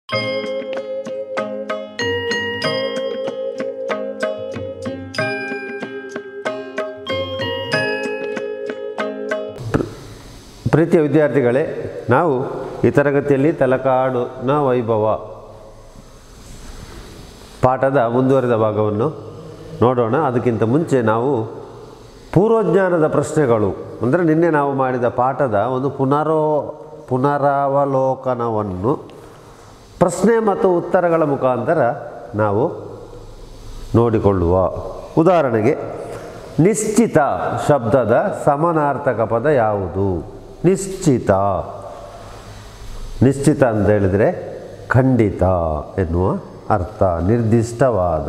ಪ್ರೀತಿಯ ವಿದ್ಯಾರ್ಥಿಗಳೇ ನಾವು ಈ ತರಗತಿಯಲ್ಲಿ ತಲಕಾಡುನ ವೈಭವ ಪಾಠದ ಮುಂದುವರಿದ ಭಾಗವನ್ನು ನೋಡೋಣ ಅದಕ್ಕಿಂತ ಮುಂಚೆ ನಾವು ಪೂರ್ವಜ್ಞಾನದ ಪ್ರಶ್ನೆಗಳು ಅಂದರೆ ನಿನ್ನೆ ನಾವು ಮಾಡಿದ ಪಾಠದ ಒಂದು ಪುನರೋ ಪುನರಾವಲೋಕನವನ್ನು ಪ್ರಶ್ನೆ ಮತ್ತು ಉತ್ತರಗಳ ಮುಖಾಂತರ ನಾವು ನೋಡಿಕೊಳ್ಳುವ ಉದಾಹರಣೆಗೆ ನಿಶ್ಚಿತ ಶಬ್ದದ ಸಮಾನಾರ್ಥಕ ಪದ ಯಾವುದು ನಿಶ್ಚಿತ ನಿಶ್ಚಿತ ಅಂತ ಹೇಳಿದರೆ ಖಂಡಿತ ಎನ್ನುವ ಅರ್ಥ ನಿರ್ದಿಷ್ಟವಾದ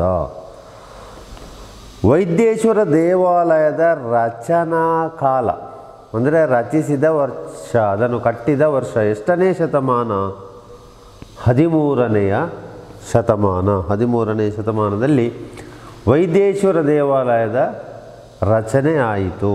ವೈದ್ಯೇಶ್ವರ ದೇವಾಲಯದ ರಚನಾ ಕಾಲ ಅಂದರೆ ರಚಿಸಿದ ವರ್ಷ ಅದನ್ನು ಕಟ್ಟಿದ ವರ್ಷ ಎಷ್ಟನೇ ಶತಮಾನ ಹದಿಮೂರನೆಯ ಶತಮಾನ ಹದಿಮೂರನೇ ಶತಮಾನದಲ್ಲಿ ವೈದ್ಯೇಶ್ವರ ದೇವಾಲಯದ ರಚನೆ ಆಯಿತು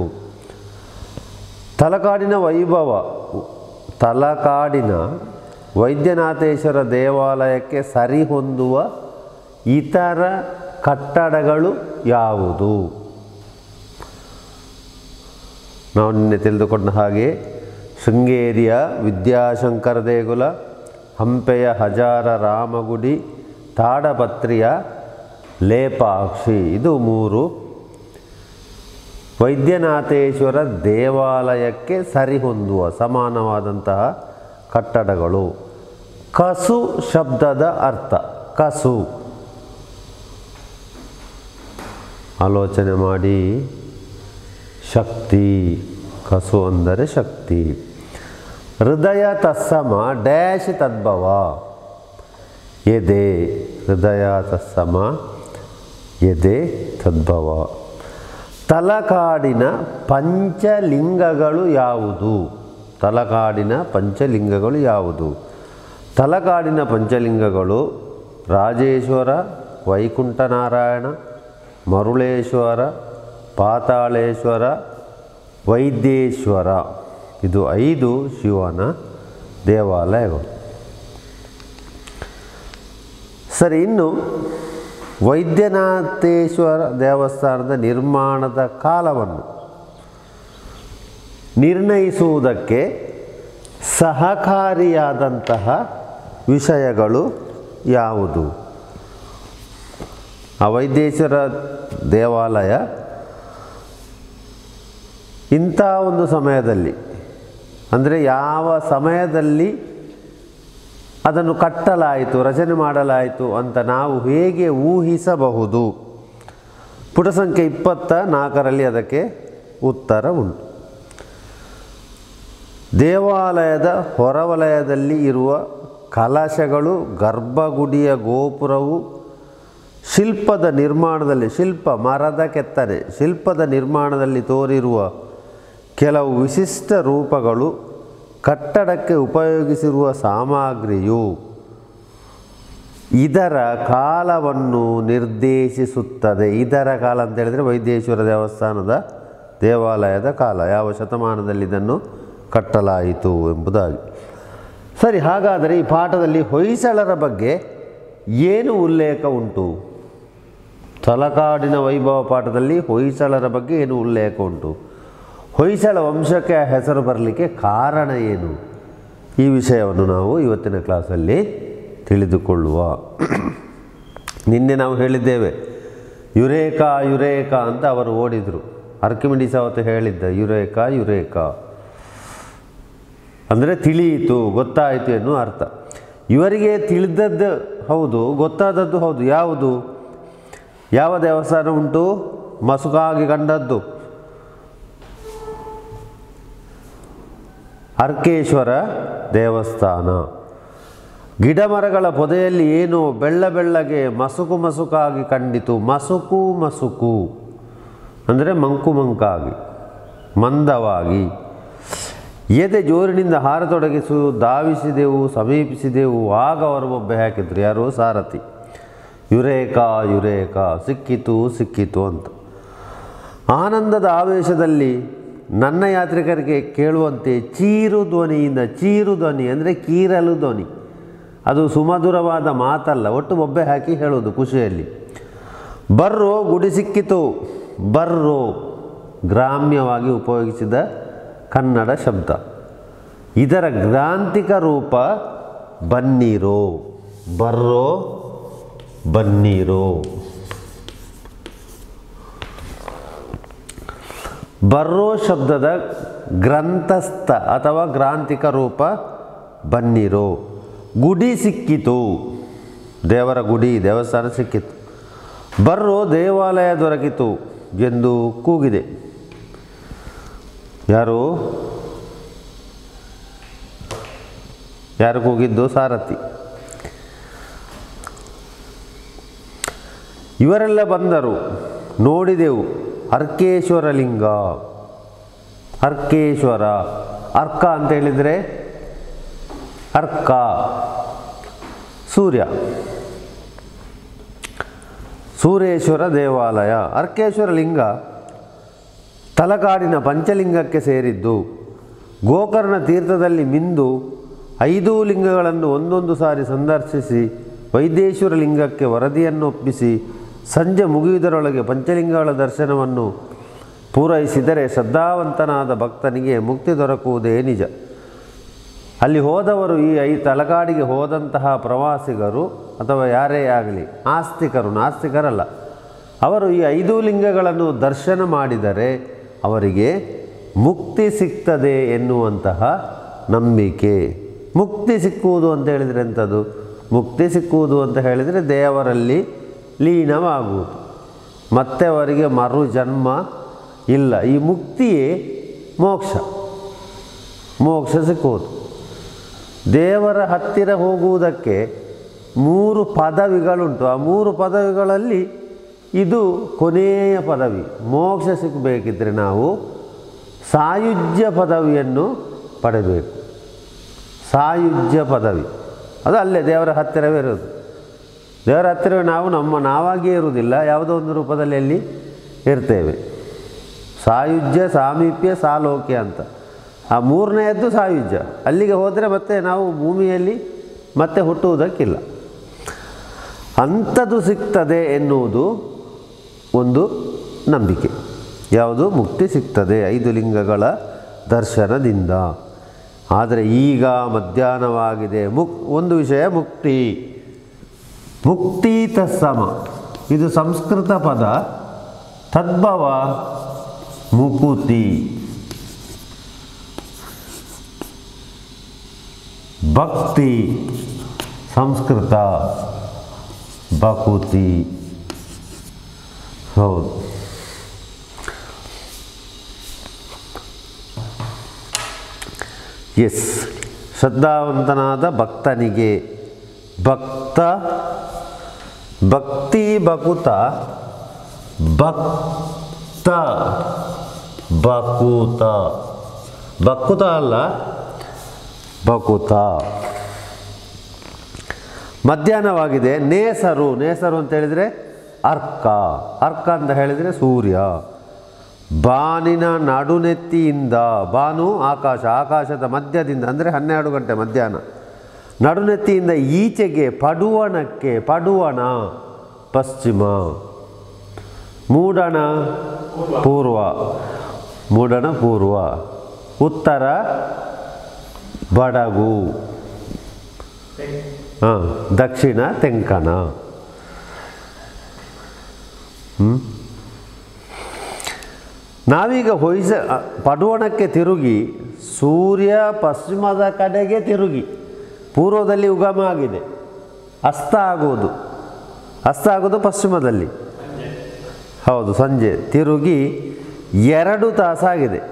ತಲಕಾಡಿನ ವೈಭವ ತಲಕಾಡಿನ ವೈದ್ಯನಾಥೇಶ್ವರ ದೇವಾಲಯಕ್ಕೆ ಸರಿಹೊಂದುವ ಇತರ ಕಟ್ಟಡಗಳು ಯಾವುದು ನಾವು ನಿನ್ನೆ ತಿಳಿದುಕೊಂಡ ಹಾಗೆ ಶೃಂಗೇರಿಯ ವಿದ್ಯಾಶಂಕರ ದೇಗುಲ ಹಂಪೆಯ ಹಜಾರ ರಾಮಗುಡಿ ತಾಡಪತ್ರಿಯ ಲೇಪಾಕ್ಷಿ ಇದು ಮೂರು ವೈದ್ಯನಾಥೇಶ್ವರ ದೇವಾಲಯಕ್ಕೆ ಸರಿಹೊಂದುವ ಸಮಾನವಾದಂತಹ ಕಟ್ಟಡಗಳು ಕಸು ಶಬ್ದದ ಅರ್ಥ ಕಸು ಆಲೋಚನೆ ಮಾಡಿ ಶಕ್ತಿ ಕಸು ಅಂದರೆ ಶಕ್ತಿ ಹೃದಯ ತತ್ಸಮ ಡ್ಯಾಶ್ ತದ್ಭವ ಎದೆ ಹೃದಯ ತತ್ಸಮ ಎದೆ ತದ್ಭವ ತಲಕಾಡಿನ ಪಂಚಲಿಂಗಗಳು ಯಾವುದು ತಲಕಾಡಿನ ಪಂಚಲಿಂಗಗಳು ಯಾವುದು ತಲಕಾಡಿನ ಪಂಚಲಿಂಗಗಳು ರಾಜೇಶ್ವರ ವೈಕುಂಠನಾರಾಯಣ ಮರುಳೇಶ್ವರ ಪಾತಾಳೇಶ್ವರ ವೈದ್ಯೇಶ್ವರ ಇದು ಐದು ಶಿವನ ದೇವಾಲಯಗಳು ಸರಿ ಇನ್ನು ವೈದ್ಯನಾಥೇಶ್ವರ ದೇವಸ್ಥಾನದ ನಿರ್ಮಾಣದ ಕಾಲವನ್ನು ನಿರ್ಣಯಿಸುವುದಕ್ಕೆ ಸಹಕಾರಿಯಾದಂತಹ ವಿಷಯಗಳು ಯಾವುದು ಆ ವೈದ್ಯೇಶ್ವರ ದೇವಾಲಯ ಇಂಥ ಒಂದು ಸಮಯದಲ್ಲಿ ಅಂದರೆ ಯಾವ ಸಮಯದಲ್ಲಿ ಅದನ್ನು ಕಟ್ಟಲಾಯಿತು ರಚನೆ ಮಾಡಲಾಯಿತು ಅಂತ ನಾವು ಹೇಗೆ ಊಹಿಸಬಹುದು ಪುಟ ಸಂಖ್ಯೆ ಇಪ್ಪತ್ತ ನಾಲ್ಕರಲ್ಲಿ ಅದಕ್ಕೆ ಉತ್ತರ ಉಂಟು ದೇವಾಲಯದ ಹೊರವಲಯದಲ್ಲಿ ಇರುವ ಕಲಶಗಳು ಗರ್ಭಗುಡಿಯ ಗೋಪುರವು ಶಿಲ್ಪದ ನಿರ್ಮಾಣದಲ್ಲಿ ಶಿಲ್ಪ ಮರದ ಕೆತ್ತನೆ ಶಿಲ್ಪದ ನಿರ್ಮಾಣದಲ್ಲಿ ತೋರಿರುವ ಕೆಲವು ವಿಶಿಷ್ಟ ರೂಪಗಳು ಕಟ್ಟಡಕ್ಕೆ ಉಪಯೋಗಿಸಿರುವ ಸಾಮಗ್ರಿಯು ಇದರ ಕಾಲವನ್ನು ನಿರ್ದೇಶಿಸುತ್ತದೆ ಇದರ ಕಾಲ ಅಂತ ಹೇಳಿದರೆ ವೈದ್ಯೇಶ್ವರ ದೇವಸ್ಥಾನದ ದೇವಾಲಯದ ಕಾಲ ಯಾವ ಶತಮಾನದಲ್ಲಿ ಇದನ್ನು ಕಟ್ಟಲಾಯಿತು ಎಂಬುದಾಗಿ ಸರಿ ಹಾಗಾದರೆ ಈ ಪಾಠದಲ್ಲಿ ಹೊಯ್ಸಳರ ಬಗ್ಗೆ ಏನು ಉಲ್ಲೇಖ ಉಂಟು ತಲಕಾಡಿನ ವೈಭವ ಪಾಠದಲ್ಲಿ ಹೊಯ್ಸಳರ ಬಗ್ಗೆ ಏನು ಉಲ್ಲೇಖ ಉಂಟು ಹೊಯ್ಸಳ ವಂಶಕ್ಕೆ ಆ ಹೆಸರು ಬರಲಿಕ್ಕೆ ಕಾರಣ ಏನು ಈ ವಿಷಯವನ್ನು ನಾವು ಇವತ್ತಿನ ಕ್ಲಾಸಲ್ಲಿ ತಿಳಿದುಕೊಳ್ಳುವ ನಿನ್ನೆ ನಾವು ಹೇಳಿದ್ದೇವೆ ಯುರೇಕಾ ಯುರೇಕಾ ಅಂತ ಅವರು ಓಡಿದರು ಅರ್ಕಿಮಿಡಿಸ್ ಅವತ್ತು ಹೇಳಿದ್ದ ಯುರೇಕಾ ಯುರೇಕಾ ಅಂದರೆ ತಿಳಿಯಿತು ಗೊತ್ತಾಯಿತು ಎನ್ನುವ ಅರ್ಥ ಇವರಿಗೆ ತಿಳಿದದ್ದು ಹೌದು ಗೊತ್ತಾದದ್ದು ಹೌದು ಯಾವುದು ಯಾವ ದೇವಸ್ಥಾನ ಉಂಟು ಮಸುಕಾಗಿ ಕಂಡದ್ದು ಅರ್ಕೇಶ್ವರ ದೇವಸ್ಥಾನ ಗಿಡಮರಗಳ ಪೊದೆಯಲ್ಲಿ ಏನು ಬೆಳ್ಳ ಬೆಳ್ಳಗೆ ಮಸುಕು ಮಸುಕಾಗಿ ಕಂಡಿತು ಮಸುಕು ಮಸುಕು ಅಂದರೆ ಮಂಕು ಮಂಕಾಗಿ ಮಂದವಾಗಿ ಎದೆ ಜೋರಿನಿಂದ ಹಾರತೊಡಗಿಸು ಧಾವಿಸಿದೆವು ಸಮೀಪಿಸಿದೆವು ಆಗ ಅವರು ಒಬ್ಬೆ ಹಾಕಿದ್ರು ಯಾರು ಸಾರಥಿ ಯುರೇಕಾ ಯುರೇಕಾ ಸಿಕ್ಕಿತು ಸಿಕ್ಕಿತು ಅಂತ ಆನಂದದ ಆವೇಶದಲ್ಲಿ ನನ್ನ ಯಾತ್ರಿಕರಿಗೆ ಕೇಳುವಂತೆ ಚೀರು ಧ್ವನಿಯಿಂದ ಚೀರು ಧ್ವನಿ ಅಂದರೆ ಕೀರಲು ಧ್ವನಿ ಅದು ಸುಮಧುರವಾದ ಮಾತಲ್ಲ ಒಟ್ಟು ಬೊಬ್ಬೆ ಹಾಕಿ ಹೇಳೋದು ಖುಷಿಯಲ್ಲಿ ಬರ್ರೋ ಗುಡಿ ಸಿಕ್ಕಿತು ಬರ್ರೋ ಗ್ರಾಮ್ಯವಾಗಿ ಉಪಯೋಗಿಸಿದ ಕನ್ನಡ ಶಬ್ದ ಇದರ ಗ್ರಾಂಥಿಕ ರೂಪ ಬನ್ನೀರೋ ಬರ್ರೋ ಬನ್ನೀರೋ ಬರ್ರೋ ಶಬ್ದದ ಗ್ರಂಥಸ್ಥ ಅಥವಾ ಗ್ರಾಂಥಿಕ ರೂಪ ಬನ್ನಿರೋ ಗುಡಿ ಸಿಕ್ಕಿತು ದೇವರ ಗುಡಿ ದೇವಸ್ಥಾನ ಸಿಕ್ಕಿತು ಬರ್ರೋ ದೇವಾಲಯ ದೊರಕಿತು ಎಂದು ಕೂಗಿದೆ ಯಾರು ಯಾರು ಕೂಗಿದ್ದು ಸಾರಥಿ ಇವರೆಲ್ಲ ಬಂದರು ನೋಡಿದೆವು ಅರ್ಕೇಶ್ವರ ಲಿಂಗ ಅರ್ಕೇಶ್ವರ ಅರ್ಕ ಅಂತ ಹೇಳಿದರೆ ಅರ್ಕ ಸೂರ್ಯ ಸೂರ್ಯೇಶ್ವರ ದೇವಾಲಯ ಅರ್ಕೇಶ್ವರ ಲಿಂಗ ತಲಕಾಡಿನ ಪಂಚಲಿಂಗಕ್ಕೆ ಸೇರಿದ್ದು ಗೋಕರ್ಣ ತೀರ್ಥದಲ್ಲಿ ಮಿಂದು ಐದೂ ಲಿಂಗಗಳನ್ನು ಒಂದೊಂದು ಸಾರಿ ಸಂದರ್ಶಿಸಿ ವೈದ್ಯೇಶ್ವರ ಲಿಂಗಕ್ಕೆ ವರದಿಯನ್ನು ಒಪ್ಪಿಸಿ ಸಂಜೆ ಮುಗಿಯುವುದರೊಳಗೆ ಪಂಚಲಿಂಗಗಳ ದರ್ಶನವನ್ನು ಪೂರೈಸಿದರೆ ಶ್ರದ್ಧಾವಂತನಾದ ಭಕ್ತನಿಗೆ ಮುಕ್ತಿ ದೊರಕುವುದೇ ನಿಜ ಅಲ್ಲಿ ಹೋದವರು ಈ ಐ ತಲಕಾಡಿಗೆ ಹೋದಂತಹ ಪ್ರವಾಸಿಗರು ಅಥವಾ ಯಾರೇ ಆಗಲಿ ಆಸ್ತಿಕರು ನಾಸ್ತಿಕರಲ್ಲ ಅವರು ಈ ಐದು ಲಿಂಗಗಳನ್ನು ದರ್ಶನ ಮಾಡಿದರೆ ಅವರಿಗೆ ಮುಕ್ತಿ ಸಿಗ್ತದೆ ಎನ್ನುವಂತಹ ನಂಬಿಕೆ ಮುಕ್ತಿ ಸಿಕ್ಕುವುದು ಅಂತ ಹೇಳಿದರೆ ಎಂಥದ್ದು ಮುಕ್ತಿ ಸಿಕ್ಕುವುದು ಅಂತ ಹೇಳಿದರೆ ದೇವರಲ್ಲಿ ಲೀನವಾಗುವುದು ಮತ್ತೆ ಅವರಿಗೆ ಮರು ಜನ್ಮ ಇಲ್ಲ ಈ ಮುಕ್ತಿಯೇ ಮೋಕ್ಷ ಮೋಕ್ಷ ಸಿಕ್ಕುವುದು ದೇವರ ಹತ್ತಿರ ಹೋಗುವುದಕ್ಕೆ ಮೂರು ಪದವಿಗಳುಂಟು ಆ ಮೂರು ಪದವಿಗಳಲ್ಲಿ ಇದು ಕೊನೆಯ ಪದವಿ ಮೋಕ್ಷ ಸಿಕ್ಕಬೇಕಿದ್ರೆ ನಾವು ಸಾಯುಜ್ಯ ಪದವಿಯನ್ನು ಪಡೆಯಬೇಕು ಸಾಯುಜ್ಯ ಪದವಿ ಅದು ಅಲ್ಲೇ ದೇವರ ಹತ್ತಿರವೇ ಇರೋದು ದೇವರ ಹತ್ತಿರ ನಾವು ನಮ್ಮ ನಾವಾಗಿಯೇ ಇರುವುದಿಲ್ಲ ಯಾವುದೋ ಒಂದು ರೂಪದಲ್ಲಿ ಅಲ್ಲಿ ಇರ್ತೇವೆ ಸಾಯುಜ್ಯ ಸಾಮೀಪ್ಯ ಸಾಲೋಕ್ಯ ಅಂತ ಆ ಮೂರನೆಯದ್ದು ಸಾಯುಜ್ಯ ಅಲ್ಲಿಗೆ ಹೋದರೆ ಮತ್ತೆ ನಾವು ಭೂಮಿಯಲ್ಲಿ ಮತ್ತೆ ಹುಟ್ಟುವುದಕ್ಕಿಲ್ಲ ಅಂಥದ್ದು ಸಿಗ್ತದೆ ಎನ್ನುವುದು ಒಂದು ನಂಬಿಕೆ ಯಾವುದು ಮುಕ್ತಿ ಸಿಗ್ತದೆ ಐದು ಲಿಂಗಗಳ ದರ್ಶನದಿಂದ ಆದರೆ ಈಗ ಮಧ್ಯಾಹ್ನವಾಗಿದೆ ಮುಕ್ ಒಂದು ವಿಷಯ ಮುಕ್ತಿ ಮುಕ್ತಿ ತತ್ಸಮ ಇದು ಸಂಸ್ಕೃತ ಪದ ತದ್ಭವ ಮುಕುತಿ ಭಕ್ತಿ ಸಂಸ್ಕೃತ ಬಕುತಿ ಹೌದು ಎಸ್ ಶ್ರದ್ಧಾವಂತನಾದ ಭಕ್ತನಿಗೆ ಭಕ್ತ ಭಕ್ತಿ ಬಕುತ ಭಕ್ತ ಬಕುತ ಬಕುತ ಅಲ್ಲ ಬಕುತ ಮಧ್ಯಾಹ್ನವಾಗಿದೆ ನೇಸರು ನೇಸರು ಅಂತ ಹೇಳಿದರೆ ಅರ್ಕ ಅರ್ಕ ಅಂತ ಹೇಳಿದರೆ ಸೂರ್ಯ ಬಾನಿನ ನಡುನೆತ್ತಿಯಿಂದ ಬಾನು ಆಕಾಶ ಆಕಾಶದ ಮಧ್ಯದಿಂದ ಅಂದರೆ ಹನ್ನೆರಡು ಗಂಟೆ ಮಧ್ಯಾಹ್ನ ನಡುನೆತ್ತಿಯಿಂದ ಈಚೆಗೆ ಪಡುವಣಕ್ಕೆ ಪಡುವಣ ಪಶ್ಚಿಮ ಮೂಡಣ ಪೂರ್ವ ಮೂಡಣ ಪೂರ್ವ ಉತ್ತರ ಬಡಗು ಹಾಂ ದಕ್ಷಿಣ ತೆಂಕಣ ಹ್ಮ್? ನಾವೀಗ ಹೊಯ್ಸ ಅ, ಪಡುವಣಕ್ಕೆ ತಿರುಗಿ ಸೂರ್ಯ ಪಶ್ಚಿಮದ ಕಡೆಗೆ ತಿರುಗಿ ಪೂರ್ವದಲ್ಲಿ ಉಗಮ ಆಗಿದೆ ಅಸ್ತ ಆಗುವುದು ಅಸ್ತ ಆಗೋದು ಪಶ್ಚಿಮದಲ್ಲಿ ಹೌದು ಸಂಜೆ ತಿರುಗಿ ಎರಡು ತಾಸಾಗಿದೆ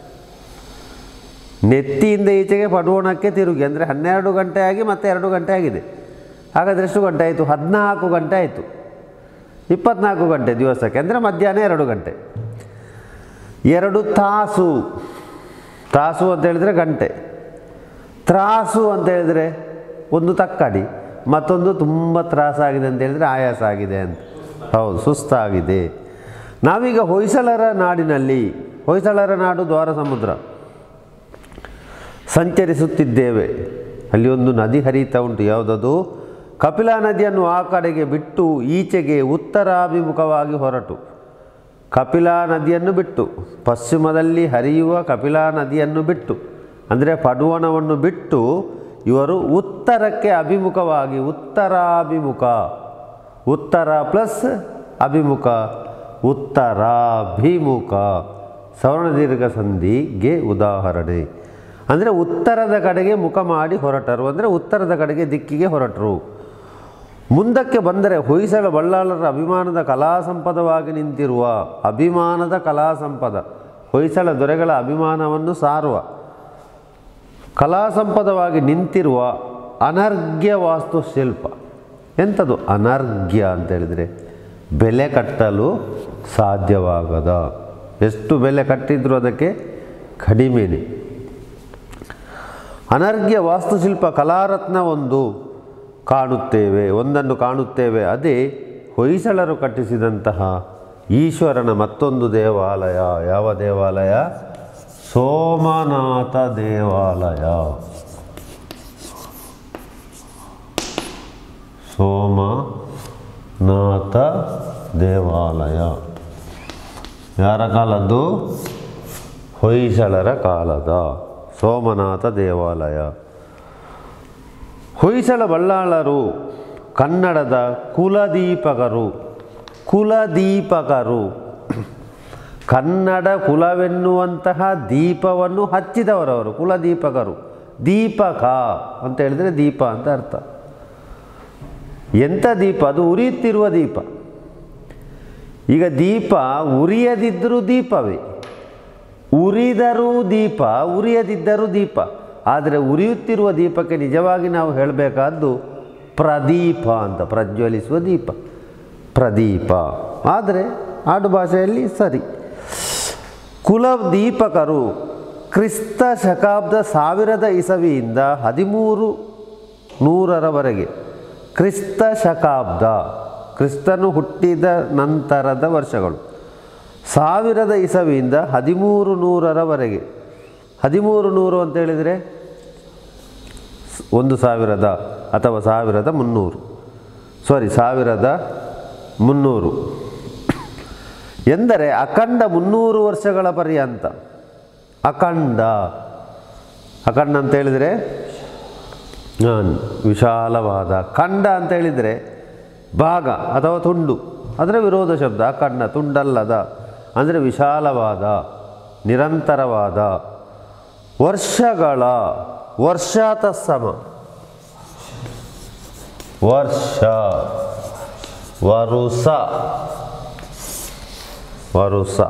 ನೆತ್ತಿಯಿಂದ ಈಚೆಗೆ ಪಡುವಣಕ್ಕೆ ತಿರುಗಿ ಅಂದರೆ ಹನ್ನೆರಡು ಗಂಟೆ ಆಗಿ ಮತ್ತೆ ಎರಡು ಗಂಟೆ ಆಗಿದೆ ಹಾಗಾದರೆ ಎಷ್ಟು ಗಂಟೆ ಆಯಿತು ಹದಿನಾಲ್ಕು ಗಂಟೆ ಆಯಿತು ಇಪ್ಪತ್ನಾಲ್ಕು ಗಂಟೆ ದಿವಸಕ್ಕೆ ಅಂದರೆ ಮಧ್ಯಾಹ್ನ ಎರಡು ಗಂಟೆ ಎರಡು ತಾಸು ತಾಸು ಅಂತ ಹೇಳಿದರೆ ಗಂಟೆ ತ್ರಾಸು ಅಂತ ಹೇಳಿದರೆ ಒಂದು ತಕ್ಕಡಿ ಮತ್ತೊಂದು ತುಂಬ ತ್ರಾಸಾಗಿದೆ ಅಂತ ಹೇಳಿದರೆ ಆಯಾಸ ಆಗಿದೆ ಅಂತ ಹೌದು ಸುಸ್ತಾಗಿದೆ ನಾವೀಗ ಹೊಯ್ಸಳರ ನಾಡಿನಲ್ಲಿ ಹೊಯ್ಸಳರ ನಾಡು ದ್ವಾರ ಸಮುದ್ರ ಸಂಚರಿಸುತ್ತಿದ್ದೇವೆ ಅಲ್ಲಿ ಒಂದು ನದಿ ಹರಿತಾ ಉಂಟು ಯಾವುದದು ಕಪಿಲಾ ನದಿಯನ್ನು ಆ ಕಡೆಗೆ ಬಿಟ್ಟು ಈಚೆಗೆ ಉತ್ತರಾಭಿಮುಖವಾಗಿ ಹೊರಟು ಕಪಿಲಾ ನದಿಯನ್ನು ಬಿಟ್ಟು ಪಶ್ಚಿಮದಲ್ಲಿ ಹರಿಯುವ ಕಪಿಲಾ ನದಿಯನ್ನು ಬಿಟ್ಟು ಅಂದರೆ ಪಡುವಣವನ್ನು ಬಿಟ್ಟು ಇವರು ಉತ್ತರಕ್ಕೆ ಅಭಿಮುಖವಾಗಿ ಉತ್ತರಾಭಿಮುಖ ಉತ್ತರ ಪ್ಲಸ್ ಅಭಿಮುಖ ಉತ್ತರಾಭಿಮುಖ ಸವರ್ಣದೀರ್ಘ ಸಂಧಿಗೆ ಉದಾಹರಣೆ ಅಂದರೆ ಉತ್ತರದ ಕಡೆಗೆ ಮುಖ ಮಾಡಿ ಹೊರಟರು ಅಂದರೆ ಉತ್ತರದ ಕಡೆಗೆ ದಿಕ್ಕಿಗೆ ಹೊರಟರು ಮುಂದಕ್ಕೆ ಬಂದರೆ ಹೊಯ್ಸಳ ಬಳ್ಳಾಳರ ಅಭಿಮಾನದ ಕಲಾ ಸಂಪದವಾಗಿ ನಿಂತಿರುವ ಅಭಿಮಾನದ ಕಲಾ ಸಂಪದ ಹೊಯ್ಸಳ ದೊರೆಗಳ ಅಭಿಮಾನವನ್ನು ಸಾರುವ ಕಲಾ ಸಂಪದವಾಗಿ ನಿಂತಿರುವ ಅನರ್ಘ್ಯ ವಾಸ್ತುಶಿಲ್ಪ ಎಂಥದ್ದು ಅನರ್ಘ್ಯ ಅಂತ ಹೇಳಿದರೆ ಬೆಲೆ ಕಟ್ಟಲು ಸಾಧ್ಯವಾಗದ ಎಷ್ಟು ಬೆಲೆ ಕಟ್ಟಿದ್ರು ಅದಕ್ಕೆ ಕಡಿಮೆನೆ ಅನರ್ಘ್ಯ ವಾಸ್ತುಶಿಲ್ಪ ಕಲಾರತ್ನ ಒಂದು ಕಾಣುತ್ತೇವೆ ಒಂದನ್ನು ಕಾಣುತ್ತೇವೆ ಅದೇ ಹೊಯ್ಸಳರು ಕಟ್ಟಿಸಿದಂತಹ ಈಶ್ವರನ ಮತ್ತೊಂದು ದೇವಾಲಯ ಯಾವ ದೇವಾಲಯ ಸೋಮನಾಥ ದೇವಾಲಯ ಸೋಮನಾಥ ದೇವಾಲಯ ಯಾರ ಕಾಲದ್ದು ಹೊಯ್ಸಳರ ಕಾಲದ ಸೋಮನಾಥ ದೇವಾಲಯ ಹೊಯ್ಸಳ ಬಳ್ಳಾಳರು ಕನ್ನಡದ ಕುಲದೀಪಕರು ಕುಲದೀಪಕರು ಕನ್ನಡ ಕುಲವೆನ್ನುವಂತಹ ದೀಪವನ್ನು ಹಚ್ಚಿದವರವರು ಕುಲದೀಪಕರು ದೀಪಕ ಅಂತ ಹೇಳಿದರೆ ದೀಪ ಅಂತ ಅರ್ಥ ಎಂಥ ದೀಪ ಅದು ಉರಿಯುತ್ತಿರುವ ದೀಪ ಈಗ ದೀಪ ಉರಿಯದಿದ್ದರೂ ದೀಪವೇ ಉರಿದರೂ ದೀಪ ಉರಿಯದಿದ್ದರೂ ದೀಪ ಆದರೆ ಉರಿಯುತ್ತಿರುವ ದೀಪಕ್ಕೆ ನಿಜವಾಗಿ ನಾವು ಹೇಳಬೇಕಾದ್ದು ಪ್ರದೀಪ ಅಂತ ಪ್ರಜ್ವಲಿಸುವ ದೀಪ ಪ್ರದೀಪ ಆದರೆ ಆಡು ಭಾಷೆಯಲ್ಲಿ ಸರಿ ಕುಲ ದೀಪಕರು ಕ್ರಿಸ್ತ ಶಕಾಬ್ದ ಸಾವಿರದ ಇಸವಿಯಿಂದ ಹದಿಮೂರು ನೂರರವರೆಗೆ ಕ್ರಿಸ್ತ ಶಕಾಬ್ದ ಕ್ರಿಸ್ತನು ಹುಟ್ಟಿದ ನಂತರದ ವರ್ಷಗಳು ಸಾವಿರದ ಇಸವಿಯಿಂದ ಹದಿಮೂರು ನೂರರವರೆಗೆ ಹದಿಮೂರು ನೂರು ಅಂತ ಹೇಳಿದರೆ ಒಂದು ಸಾವಿರದ ಅಥವಾ ಸಾವಿರದ ಮುನ್ನೂರು ಸಾರಿ ಸಾವಿರದ ಮುನ್ನೂರು ಎಂದರೆ ಅಖಂಡ ಮುನ್ನೂರು ವರ್ಷಗಳ ಪರ್ಯಂತ ಅಖಂಡ ಅಖಂಡ ಅಂತ ಹೇಳಿದರೆ ಹಾಂ, ವಿಶಾಲವಾದ ಖಂಡ ಅಂತ ಹೇಳಿದರೆ ಭಾಗ ಅಥವಾ ತುಂಡು ಅಂದರೆ ವಿರೋಧ ಶಬ್ದ ಅಖಂಡ ತುಂಡಲ್ಲದ ಅಂದರೆ ವಿಶಾಲವಾದ ನಿರಂತರವಾದ ವರ್ಷಗಳ ವರ್ಷ ತತ್ಸಮ ವರ್ಷ ವರುಸ ವರುಸ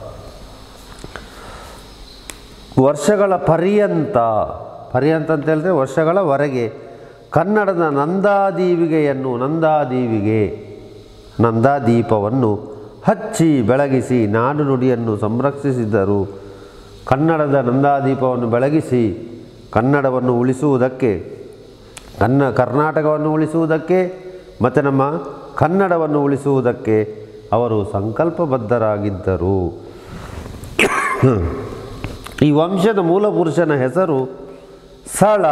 ವರ್ಷಗಳ ಪರ್ಯಂತ ಪರ್ಯಂತ ಅಂತ ಹೇಳಿದ್ರೆ ವರ್ಷಗಳವರೆಗೆ ಕನ್ನಡದ ನಂದಾದೀವಿಗೆಯನ್ನು ನಂದಾದೀವಿಗೆ ನಂದಾದೀಪವನ್ನು ಹಚ್ಚಿ ಬೆಳಗಿಸಿ ನಾಡು ನುಡಿಯನ್ನು ಸಂರಕ್ಷಿಸಿದ್ದರು ಕನ್ನಡದ ನಂದಾದೀಪವನ್ನು ಬೆಳಗಿಸಿ ಕನ್ನಡವನ್ನು ಉಳಿಸುವುದಕ್ಕೆ ಕನ್ನ ಕರ್ನಾಟಕವನ್ನು ಉಳಿಸುವುದಕ್ಕೆ ಮತ್ತು ನಮ್ಮ ಕನ್ನಡವನ್ನು ಉಳಿಸುವುದಕ್ಕೆ ಅವರು ಸಂಕಲ್ಪಬದ್ಧರಾಗಿದ್ದರು ಈ ವಂಶದ ಮೂಲ ಪುರುಷನ ಹೆಸರು ಸಳ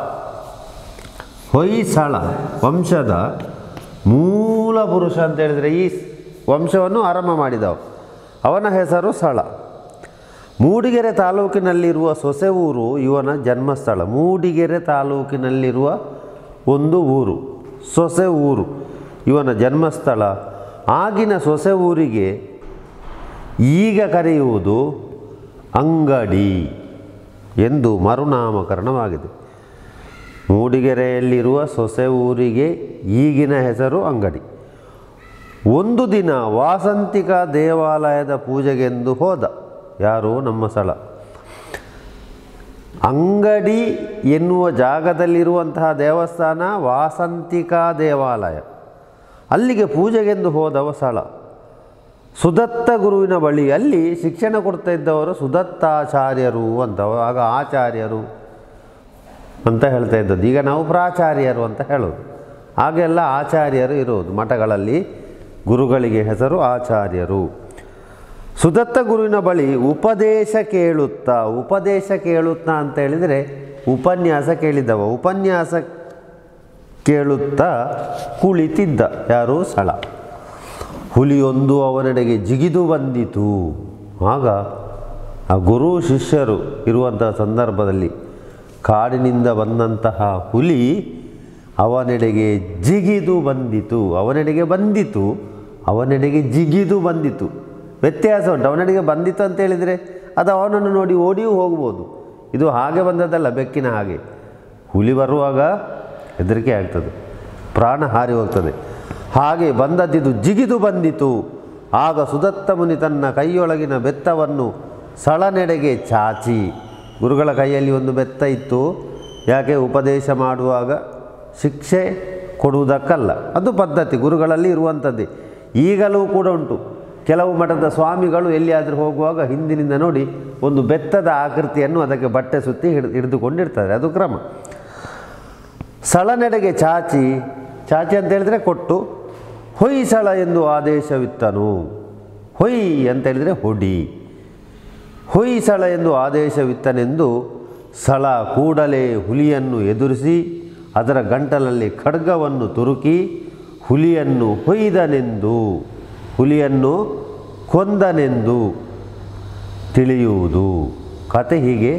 ಹೊಯ್ಸಳ ವಂಶದ ಮೂಲ ಪುರುಷ ಅಂತ ಹೇಳಿದರೆ ಈ ವಂಶವನ್ನು ಆರಂಭ ಮಾಡಿದವ ಅವನ ಹೆಸರು ಸಳ ಮೂಡಿಗೆರೆ ತಾಲೂಕಿನಲ್ಲಿರುವ ಸೊಸೆಊರು ಇವನ ಜನ್ಮಸ್ಥಳ ಮೂಡಿಗೆರೆ ತಾಲೂಕಿನಲ್ಲಿರುವ ಒಂದು ಊರು ಸೊಸೆ ಊರು ಇವನ ಜನ್ಮಸ್ಥಳ ಆಗಿನ ಸೊಸೆ ಊರಿಗೆ ಈಗ ಕರೆಯುವುದು ಅಂಗಡಿ ಎಂದು ಮರುನಾಮಕರಣವಾಗಿದೆ ಮೂಡಿಗೆರೆಯಲ್ಲಿರುವ ಸೊಸೆ ಊರಿಗೆ ಈಗಿನ ಹೆಸರು ಅಂಗಡಿ ಒಂದು ದಿನ ವಾಸಂತಿಕ ದೇವಾಲಯದ ಪೂಜೆಗೆಂದು ಹೋದ ಯಾರು ನಮ್ಮ ಸ್ಥಳ ಅಂಗಡಿ ಎನ್ನುವ ಜಾಗದಲ್ಲಿರುವಂತಹ ದೇವಸ್ಥಾನ ವಾಸಂತಿಕ ದೇವಾಲಯ ಅಲ್ಲಿಗೆ ಪೂಜೆಗೆಂದು ಹೋದವ ಸ್ಥಳ ಸುದತ್ತ ಗುರುವಿನ ಬಳಿ ಅಲ್ಲಿ ಶಿಕ್ಷಣ ಕೊಡ್ತಾ ಇದ್ದವರು ಸುದತ್ತಾಚಾರ್ಯರು ಅಂತ ಆಗ ಆಚಾರ್ಯರು ಅಂತ ಹೇಳ್ತಾ ಇದ್ದದ್ದು ಈಗ ನಾವು ಪ್ರಾಚಾರ್ಯರು ಅಂತ ಹೇಳೋದು ಆಗೆಲ್ಲ ಆಚಾರ್ಯರು ಇರೋದು ಮಠಗಳಲ್ಲಿ ಗುರುಗಳಿಗೆ ಹೆಸರು ಆಚಾರ್ಯರು ಸುದತ್ತ ಗುರುವಿನ ಬಳಿ ಉಪದೇಶ ಕೇಳುತ್ತಾ ಉಪದೇಶ ಕೇಳುತ್ತಾ ಅಂತ ಹೇಳಿದರೆ ಉಪನ್ಯಾಸ ಕೇಳಿದ್ದವ ಉಪನ್ಯಾಸ ಕೇಳುತ್ತಾ ಕುಳಿತಿದ್ದ ಯಾರು ಸಳ ಹುಲಿಯೊಂದು ಅವನೆಡೆಗೆ ಜಿಗಿದು ಬಂದಿತು ಆಗ ಆ ಗುರು ಶಿಷ್ಯರು ಇರುವಂತಹ ಸಂದರ್ಭದಲ್ಲಿ ಕಾಡಿನಿಂದ ಬಂದಂತಹ ಹುಲಿ ಅವನೆಡೆಗೆ ಜಿಗಿದು ಬಂದಿತು ಅವನೆಡೆಗೆ ಬಂದಿತು ಅವನೆಡೆಗೆ ಜಿಗಿದು ಬಂದಿತು ವ್ಯತ್ಯಾಸ ಉಂಟು ಅವನೆಡೆಗೆ ಬಂದಿತು ಅಂತ ಹೇಳಿದರೆ ಅದು ಅವನನ್ನು ನೋಡಿ ಓಡಿಯೂ ಹೋಗ್ಬೋದು ಇದು ಹಾಗೆ ಬಂದದ್ದಲ್ಲ ಬೆಕ್ಕಿನ ಹಾಗೆ ಹುಲಿ ಬರುವಾಗ ಹೆದರಿಕೆ ಆಗ್ತದೆ ಪ್ರಾಣ ಹಾರಿ ಹೋಗ್ತದೆ ಹಾಗೆ ಬಂದದ್ದಿದು ಜಿಗಿದು ಬಂದಿತು ಆಗ ಸುದತ್ತ ಮುನಿ ತನ್ನ ಕೈಯೊಳಗಿನ ಬೆತ್ತವನ್ನು ಸಳನೆಡೆಗೆ ಚಾಚಿ ಗುರುಗಳ ಕೈಯಲ್ಲಿ ಒಂದು ಬೆತ್ತ ಇತ್ತು ಯಾಕೆ ಉಪದೇಶ ಮಾಡುವಾಗ ಶಿಕ್ಷೆ ಕೊಡುವುದಕ್ಕಲ್ಲ ಅದು ಪದ್ಧತಿ ಗುರುಗಳಲ್ಲಿ ಇರುವಂಥದ್ದೇ ಈಗಲೂ ಕೂಡ ಉಂಟು ಕೆಲವು ಮಠದ ಸ್ವಾಮಿಗಳು ಎಲ್ಲಿಯಾದರೂ ಹೋಗುವಾಗ ಹಿಂದಿನಿಂದ ನೋಡಿ ಒಂದು ಬೆತ್ತದ ಆಕೃತಿಯನ್ನು ಅದಕ್ಕೆ ಬಟ್ಟೆ ಸುತ್ತಿ ಹಿಡಿದು ಹಿಡಿದುಕೊಂಡಿರ್ತಾರೆ ಅದು ಕ್ರಮ ಸಳನೆಡೆಗೆ ಚಾಚಿ ಚಾಚಿ ಅಂತ ಹೇಳಿದರೆ ಕೊಟ್ಟು ಹೊಯ್ಸಳ ಎಂದು ಆದೇಶವಿತ್ತನು ಹೊಯ್ ಅಂತ ಹೇಳಿದರೆ ಹೊಡಿ ಹೊಯ್ಸಳ ಎಂದು ಆದೇಶವಿತ್ತನೆಂದು ಸಳ ಕೂಡಲೇ ಹುಲಿಯನ್ನು ಎದುರಿಸಿ ಅದರ ಗಂಟಲಲ್ಲಿ ಖಡ್ಗವನ್ನು ತುರುಕಿ ಹುಲಿಯನ್ನು ಹೊಯ್ದನೆಂದು ಹುಲಿಯನ್ನು ಕೊಂದನೆಂದು ತಿಳಿಯುವುದು ಕತೆ ಹೀಗೆ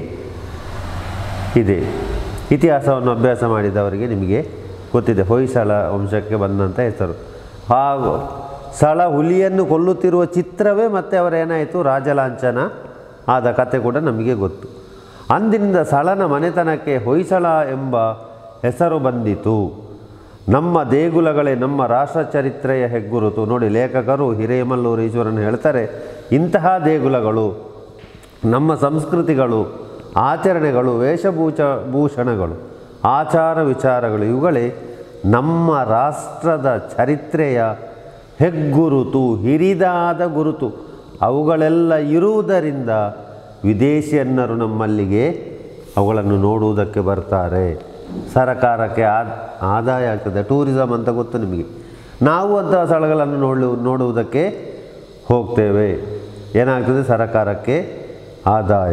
ಇದೆ ಇತಿಹಾಸವನ್ನು ಅಭ್ಯಾಸ ಮಾಡಿದವರಿಗೆ ನಿಮಗೆ ಗೊತ್ತಿದೆ ಹೊಯ್ಸಳ ವಂಶಕ್ಕೆ ಬಂದಂಥ ಹೆಸರು ಹಾಗೂ ಸಳ ಹುಲಿಯನ್ನು ಕೊಲ್ಲುತ್ತಿರುವ ಚಿತ್ರವೇ ಮತ್ತೆ ಅವರೇನಾಯಿತು ರಾಜಲಾಂಛನ ಆದ ಕತೆ ಕೂಡ ನಮಗೆ ಗೊತ್ತು ಅಂದಿನಿಂದ ಸಳನ ಮನೆತನಕ್ಕೆ ಹೊಯ್ಸಳ ಎಂಬ ಹೆಸರು ಬಂದಿತು ನಮ್ಮ ದೇಗುಲಗಳೇ ನಮ್ಮ ರಾಷ್ಟ್ರ ಚರಿತ್ರೆಯ ಹೆಗ್ಗುರುತು ನೋಡಿ ಲೇಖಕರು ಹಿರೇಮಲ್ಲೂರು ಈಶ್ವರನ್ ಹೇಳ್ತಾರೆ ಇಂತಹ ದೇಗುಲಗಳು ನಮ್ಮ ಸಂಸ್ಕೃತಿಗಳು ಆಚರಣೆಗಳು ವೇಷಭೂಷ ಭೂಷಣಗಳು ಆಚಾರ ವಿಚಾರಗಳು ಇವುಗಳೇ ನಮ್ಮ ರಾಷ್ಟ್ರದ ಚರಿತ್ರೆಯ ಹೆಗ್ಗುರುತು ಹಿರಿದಾದ ಗುರುತು ಅವುಗಳೆಲ್ಲ ಇರುವುದರಿಂದ ವಿದೇಶಿಯನ್ನರು ನಮ್ಮಲ್ಲಿಗೆ ಅವುಗಳನ್ನು ನೋಡುವುದಕ್ಕೆ ಬರ್ತಾರೆ ಸರಕಾರಕ್ಕೆ ಆದ್ ಆದಾಯ ಆಗ್ತದೆ ಟೂರಿಸಮ್ ಅಂತ ಗೊತ್ತು ನಿಮಗೆ ನಾವು ಅಂತಹ ಸ್ಥಳಗಳನ್ನು ನೋಡು ನೋಡುವುದಕ್ಕೆ ಹೋಗ್ತೇವೆ ಏನಾಗ್ತದೆ ಸರಕಾರಕ್ಕೆ ಆದಾಯ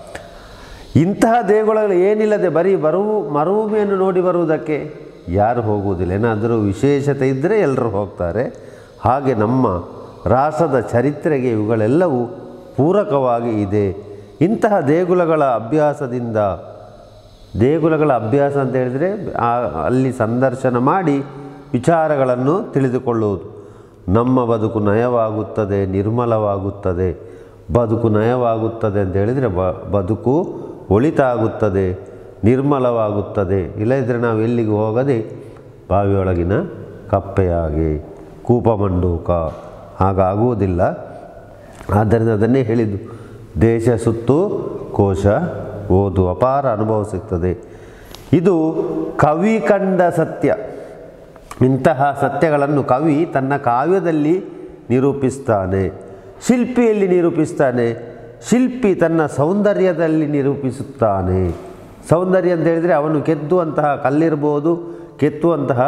ಇಂತಹ ದೇಗುಲಗಳು ಏನಿಲ್ಲದೆ ಬರೀ ಬರು ಮರುಭೂಮಿಯನ್ನು ನೋಡಿ ಬರುವುದಕ್ಕೆ ಯಾರು ಹೋಗುವುದಿಲ್ಲ ಏನಾದರೂ ವಿಶೇಷತೆ ಇದ್ದರೆ ಎಲ್ಲರೂ ಹೋಗ್ತಾರೆ ಹಾಗೆ ನಮ್ಮ ರಾಷ್ಟ್ರದ ಚರಿತ್ರೆಗೆ ಇವುಗಳೆಲ್ಲವೂ ಪೂರಕವಾಗಿ ಇದೆ ಇಂತಹ ದೇಗುಲಗಳ ಅಭ್ಯಾಸದಿಂದ ದೇಗುಲಗಳ ಅಭ್ಯಾಸ ಅಂತ ಹೇಳಿದರೆ ಆ- ಅಲ್ಲಿ ಸಂದರ್ಶನ ಮಾಡಿ ವಿಚಾರಗಳನ್ನು ತಿಳಿದುಕೊಳ್ಳುವುದು ನಮ್ಮ ಬದುಕು ನಯವಾಗುತ್ತದೆ ನಿರ್ಮಲವಾಗುತ್ತದೆ ಬದುಕು ನಯವಾಗುತ್ತದೆ ಅಂತ ಹೇಳಿದರೆ ಬ ಬದುಕು ಒಳಿತಾಗುತ್ತದೆ ನಿರ್ಮಲವಾಗುತ್ತದೆ ಇಲ್ಲದಿದ್ದರೆ ನಾವು ಎಲ್ಲಿಗೂ ಹೋಗದೆ ಬಾವಿಯೊಳಗಿನ ಕಪ್ಪೆಯಾಗಿ ಕೂಪಮಂಡೂಕ ಹಾಗಾಗುವುದಿಲ್ಲ ಆದ್ದರಿಂದ ಅದನ್ನೇ ಹೇಳಿದ್ದು ದೇಶ ಸುತ್ತು ಕೋಶ ಓದು ಅಪಾರ ಅನುಭವ ಸಿಗ್ತದೆ ಇದು ಕವಿ ಕಂಡ ಸತ್ಯ ಇಂತಹ ಸತ್ಯಗಳನ್ನು ಕವಿ ತನ್ನ ಕಾವ್ಯದಲ್ಲಿ ನಿರೂಪಿಸ್ತಾನೆ ಶಿಲ್ಪಿಯಲ್ಲಿ ನಿರೂಪಿಸ್ತಾನೆ ಶಿಲ್ಪಿ ತನ್ನ ಸೌಂದರ್ಯದಲ್ಲಿ ನಿರೂಪಿಸುತ್ತಾನೆ ಸೌಂದರ್ಯ ಅಂತ ಹೇಳಿದರೆ ಅವನು ಕೆತ್ತುವಂತಹ ಕಲ್ಲಿರ್ಬೋದು ಕೆತ್ತುವಂತಹ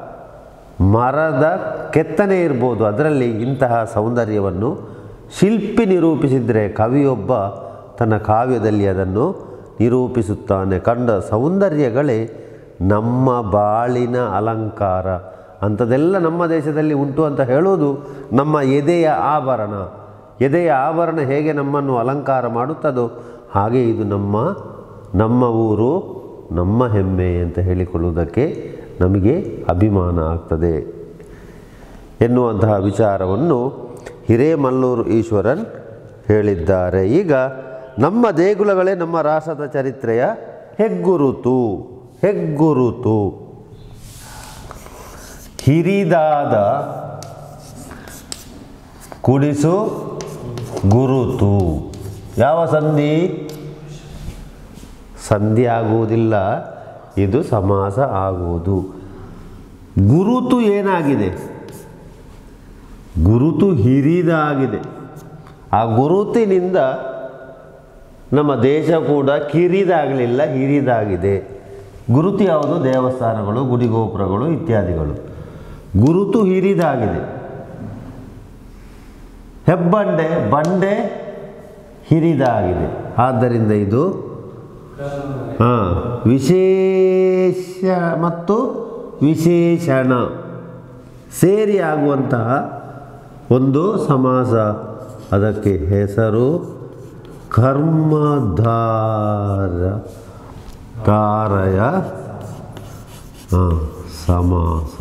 ಮರದ ಕೆತ್ತನೆ ಇರ್ಬೋದು ಅದರಲ್ಲಿ ಇಂತಹ ಸೌಂದರ್ಯವನ್ನು ಶಿಲ್ಪಿ ನಿರೂಪಿಸಿದರೆ ಕವಿಯೊಬ್ಬ ತನ್ನ ಕಾವ್ಯದಲ್ಲಿ ಅದನ್ನು ನಿರೂಪಿಸುತ್ತಾನೆ ಕಂಡ ಸೌಂದರ್ಯಗಳೇ ನಮ್ಮ ಬಾಳಿನ ಅಲಂಕಾರ ಅಂಥದ್ದೆಲ್ಲ ನಮ್ಮ ದೇಶದಲ್ಲಿ ಉಂಟು ಅಂತ ಹೇಳುವುದು ನಮ್ಮ ಎದೆಯ ಆಭರಣ ಎದೆಯ ಆಭರಣ ಹೇಗೆ ನಮ್ಮನ್ನು ಅಲಂಕಾರ ಮಾಡುತ್ತದೋ ಹಾಗೆ ಇದು ನಮ್ಮ ನಮ್ಮ ಊರು ನಮ್ಮ ಹೆಮ್ಮೆ ಅಂತ ಹೇಳಿಕೊಳ್ಳುವುದಕ್ಕೆ ನಮಗೆ ಅಭಿಮಾನ ಆಗ್ತದೆ ಎನ್ನುವಂತಹ ವಿಚಾರವನ್ನು ಹಿರೇಮಲ್ಲೂರು ಈಶ್ವರನ್ ಹೇಳಿದ್ದಾರೆ ಈಗ ನಮ್ಮ ದೇಗುಲಗಳೇ ನಮ್ಮ ರಾಷ್ಟ್ರದ ಚರಿತ್ರೆಯ ಹೆಗ್ಗುರುತು ಹೆಗ್ಗುರುತು ಹಿರಿದಾದ ಕುಡಿಸು ಗುರುತು ಯಾವ ಸಂಧಿ ಸಂಧಿ ಆಗುವುದಿಲ್ಲ ಇದು ಸಮಾಸ ಆಗುವುದು ಗುರುತು ಏನಾಗಿದೆ ಗುರುತು ಹಿರಿದಾಗಿದೆ ಆ ಗುರುತಿನಿಂದ ನಮ್ಮ ದೇಶ ಕೂಡ ಕಿರಿದಾಗಲಿಲ್ಲ ಹಿರಿದಾಗಿದೆ ಗುರುತು ಯಾವುದು ದೇವಸ್ಥಾನಗಳು ಗುಡಿಗೋಪುರಗಳು ಇತ್ಯಾದಿಗಳು ಗುರುತು ಹಿರಿದಾಗಿದೆ ಹೆಬ್ಬಂಡೆ ಬಂಡೆ ಹಿರಿದಾಗಿದೆ ಆದ್ದರಿಂದ ಇದು ಹಾಂ ವಿಶೇಷ ಮತ್ತು ವಿಶೇಷಣ ಸೇರಿ ಆಗುವಂತಹ ಒಂದು ಸಮಾಸ ಅದಕ್ಕೆ ಹೆಸರು ಕರ್ಮಧಾರ ಕಾರಯ ಹಾಂ ಸಮಾಸ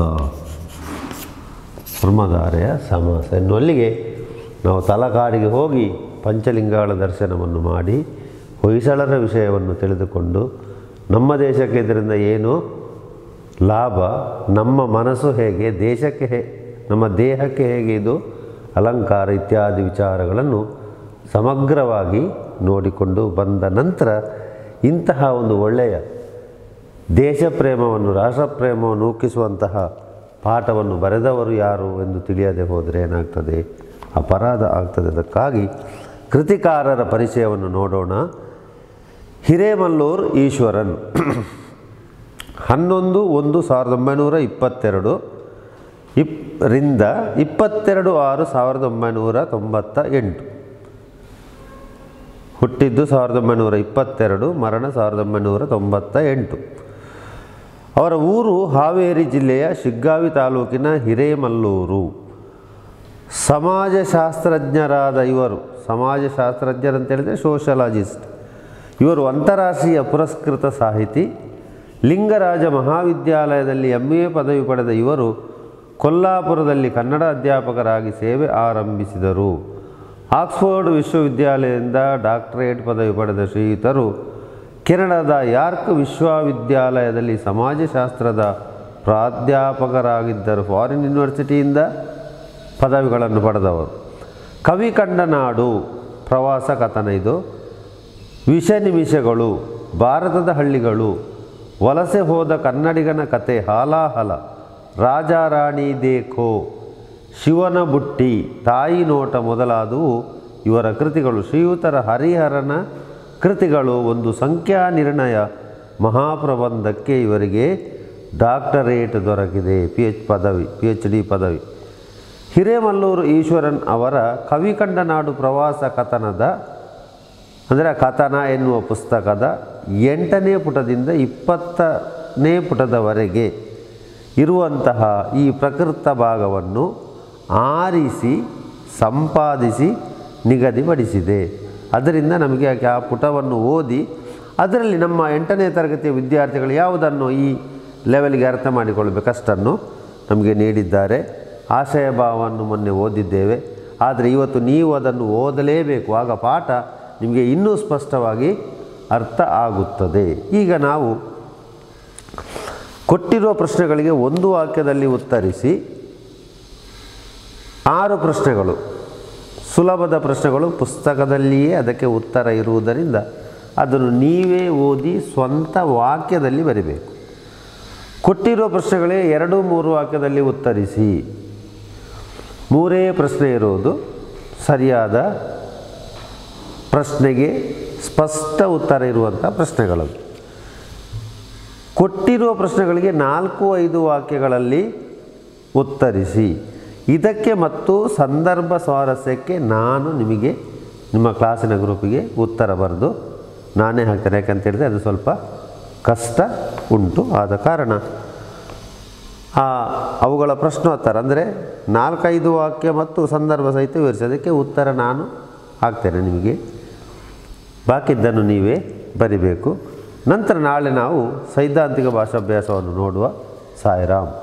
ಕರ್ಮಧಾರೆಯ ಸಮಾಸ ಎನ್ನುವಲ್ಲಿಗೆ ನಾವು ತಲಕಾಡಿಗೆ ಹೋಗಿ ಪಂಚಲಿಂಗಗಳ ದರ್ಶನವನ್ನು ಮಾಡಿ ಹೊಯ್ಸಳರ ವಿಷಯವನ್ನು ತಿಳಿದುಕೊಂಡು ನಮ್ಮ ದೇಶಕ್ಕೆ ಇದರಿಂದ ಏನು ಲಾಭ ನಮ್ಮ ಮನಸ್ಸು ಹೇಗೆ ದೇಶಕ್ಕೆ ಹೇ ನಮ್ಮ ದೇಹಕ್ಕೆ ಹೇಗೆ ಇದು ಅಲಂಕಾರ ಇತ್ಯಾದಿ ವಿಚಾರಗಳನ್ನು ಸಮಗ್ರವಾಗಿ ನೋಡಿಕೊಂಡು ಬಂದ ನಂತರ ಇಂತಹ ಒಂದು ಒಳ್ಳೆಯ ದೇಶ ಪ್ರೇಮವನ್ನು ರಾಷ್ಟ್ರಪ್ರೇಮವನ್ನು ಉಕ್ಕಿಸುವಂತಹ ಪಾಠವನ್ನು ಬರೆದವರು ಯಾರು ಎಂದು ತಿಳಿಯದೆ ಹೋದರೆ ಏನಾಗ್ತದೆ ಅಪರಾಧ ಆಗ್ತದೆ ಅದಕ್ಕಾಗಿ ಕೃತಿಕಾರರ ಪರಿಚಯವನ್ನು ನೋಡೋಣ ಹಿರೇಮಲ್ಲೂರ್ ಈಶ್ವರನ್ ಹನ್ನೊಂದು ಒಂದು ಸಾವಿರದ ಒಂಬೈನೂರ ಇಪ್ಪತ್ತೆರಡು ಇಪ್ ರಿಂದ ಇಪ್ಪತ್ತೆರಡು ಆರು ಸಾವಿರದ ಒಂಬೈನೂರ ತೊಂಬತ್ತ ಎಂಟು ಹುಟ್ಟಿದ್ದು ಸಾವಿರದ ಒಂಬೈನೂರ ಇಪ್ಪತ್ತೆರಡು ಮರಣ ಸಾವಿರದ ಒಂಬೈನೂರ ತೊಂಬತ್ತ ಎಂಟು ಅವರ ಊರು ಹಾವೇರಿ ಜಿಲ್ಲೆಯ ಶಿಗ್ಗಾವಿ ತಾಲೂಕಿನ ಹಿರೇಮಲ್ಲೂರು ಸಮಾಜಶಾಸ್ತ್ರಜ್ಞರಾದ ಇವರು ಸಮಾಜಶಾಸ್ತ್ರಜ್ಞರಂತ ಹೇಳಿದರೆ ಸೋಷಲಾಜಿಸ್ಟ್ ಇವರು ಅಂತಾರಾಷ್ಟ್ರೀಯ ಪುರಸ್ಕೃತ ಸಾಹಿತಿ ಲಿಂಗರಾಜ ಮಹಾವಿದ್ಯಾಲಯದಲ್ಲಿ ಎಮ್ ಎ ಪದವಿ ಪಡೆದ ಇವರು ಕೊಲ್ಲಾಪುರದಲ್ಲಿ ಕನ್ನಡ ಅಧ್ಯಾಪಕರಾಗಿ ಸೇವೆ ಆರಂಭಿಸಿದರು ಆಕ್ಸ್ಫೋರ್ಡ್ ವಿಶ್ವವಿದ್ಯಾಲಯದಿಂದ ಡಾಕ್ಟರೇಟ್ ಪದವಿ ಪಡೆದ ಶ್ರೀಯುತರು ಕೆನಡಾದ ಯಾರ್ಕ್ ವಿಶ್ವವಿದ್ಯಾಲಯದಲ್ಲಿ ಸಮಾಜಶಾಸ್ತ್ರದ ಪ್ರಾಧ್ಯಾಪಕರಾಗಿದ್ದರು ಫಾರಿನ್ ಯೂನಿವರ್ಸಿಟಿಯಿಂದ ಪದವಿಗಳನ್ನು ಪಡೆದವರು ಕವಿ ಕಂಡ ನಾಡು ಪ್ರವಾಸ ಕಥನ ಇದು ವಿಷ ನಿಮಿಷಗಳು ಭಾರತದ ಹಳ್ಳಿಗಳು ವಲಸೆ ಹೋದ ಕನ್ನಡಿಗನ ಕತೆ ಹಾಲಾಹಲ ರಾಜ ರಾಣಿ ದೇಖೋ ಶಿವನ ಬುಟ್ಟಿ ತಾಯಿ ನೋಟ ಮೊದಲಾದವು ಇವರ ಕೃತಿಗಳು ಶ್ರೀಯುತರ ಹರಿಹರನ ಕೃತಿಗಳು ಒಂದು ಸಂಖ್ಯಾ ನಿರ್ಣಯ ಮಹಾಪ್ರಬಂಧಕ್ಕೆ ಇವರಿಗೆ ಡಾಕ್ಟರೇಟ್ ದೊರಕಿದೆ ಪಿ ಎಚ್ ಪದವಿ ಪಿ ಎಚ್ ಡಿ ಪದವಿ ಹಿರೇಮಲ್ಲೂರು ಈಶ್ವರನ್ ಅವರ ಕವಿ ಕಂಡ ನಾಡು ಪ್ರವಾಸ ಕಥನದ ಅಂದರೆ ಕಥನ ಎನ್ನುವ ಪುಸ್ತಕದ ಎಂಟನೇ ಪುಟದಿಂದ ಇಪ್ಪತ್ತನೇ ಪುಟದವರೆಗೆ ಇರುವಂತಹ ಈ ಪ್ರಕೃತ ಭಾಗವನ್ನು ಆರಿಸಿ ಸಂಪಾದಿಸಿ ನಿಗದಿಪಡಿಸಿದೆ ಅದರಿಂದ ನಮಗೆ ಆಕೆ ಆ ಪುಟವನ್ನು ಓದಿ ಅದರಲ್ಲಿ ನಮ್ಮ ಎಂಟನೇ ತರಗತಿಯ ವಿದ್ಯಾರ್ಥಿಗಳು ಯಾವುದನ್ನು ಈ ಲೆವೆಲ್ಗೆ ಅರ್ಥ ಮಾಡಿಕೊಳ್ಳಬೇಕಷ್ಟನ್ನು ನಮಗೆ ನೀಡಿದ್ದಾರೆ ಆಶಯ ಭಾವವನ್ನು ಮೊನ್ನೆ ಓದಿದ್ದೇವೆ ಆದರೆ ಇವತ್ತು ನೀವು ಅದನ್ನು ಓದಲೇಬೇಕು ಆಗ ಪಾಠ ನಿಮಗೆ ಇನ್ನೂ ಸ್ಪಷ್ಟವಾಗಿ ಅರ್ಥ ಆಗುತ್ತದೆ ಈಗ ನಾವು ಕೊಟ್ಟಿರುವ ಪ್ರಶ್ನೆಗಳಿಗೆ ಒಂದು ವಾಕ್ಯದಲ್ಲಿ ಉತ್ತರಿಸಿ ಆರು ಪ್ರಶ್ನೆಗಳು ಸುಲಭದ ಪ್ರಶ್ನೆಗಳು ಪುಸ್ತಕದಲ್ಲಿಯೇ ಅದಕ್ಕೆ ಉತ್ತರ ಇರುವುದರಿಂದ ಅದನ್ನು ನೀವೇ ಓದಿ ಸ್ವಂತ ವಾಕ್ಯದಲ್ಲಿ ಬರಿಬೇಕು ಕೊಟ್ಟಿರುವ ಪ್ರಶ್ನೆಗಳೇ ಎರಡು ಮೂರು ವಾಕ್ಯದಲ್ಲಿ ಉತ್ತರಿಸಿ ಮೂರೇ ಪ್ರಶ್ನೆ ಇರುವುದು ಸರಿಯಾದ ಪ್ರಶ್ನೆಗೆ ಸ್ಪಷ್ಟ ಉತ್ತರ ಇರುವಂಥ ಪ್ರಶ್ನೆಗಳು ಕೊಟ್ಟಿರುವ ಪ್ರಶ್ನೆಗಳಿಗೆ ನಾಲ್ಕು ಐದು ವಾಕ್ಯಗಳಲ್ಲಿ ಉತ್ತರಿಸಿ ಇದಕ್ಕೆ ಮತ್ತು ಸಂದರ್ಭ ಸ್ವಾರಸ್ಯಕ್ಕೆ ನಾನು ನಿಮಗೆ ನಿಮ್ಮ ಕ್ಲಾಸಿನ ಗ್ರೂಪಿಗೆ ಉತ್ತರ ಬರೆದು ನಾನೇ ಹಾಕ್ತೇನೆ ಯಾಕಂತ ಹೇಳಿದ್ರೆ ಅದು ಸ್ವಲ್ಪ ಕಷ್ಟ ಉಂಟು ಆದ ಕಾರಣ ಆ ಅವುಗಳ ಪ್ರಶ್ನೋತ್ತರ ಅಂದರೆ ನಾಲ್ಕೈದು ವಾಕ್ಯ ಮತ್ತು ಸಂದರ್ಭ ಸಹಿತ ವಿವರಿಸಿ ಅದಕ್ಕೆ ಉತ್ತರ ನಾನು ಹಾಕ್ತೇನೆ ನಿಮಗೆ ಬಾಕಿದ್ದನ್ನು ನೀವೇ ಬರಿಬೇಕು ನಂತರ ನಾಳೆ ನಾವು ಸೈದ್ಧಾಂತಿಕ ಭಾಷಾಭ್ಯಾಸವನ್ನು ನೋಡುವ ಸಾಯಿರಾಮ್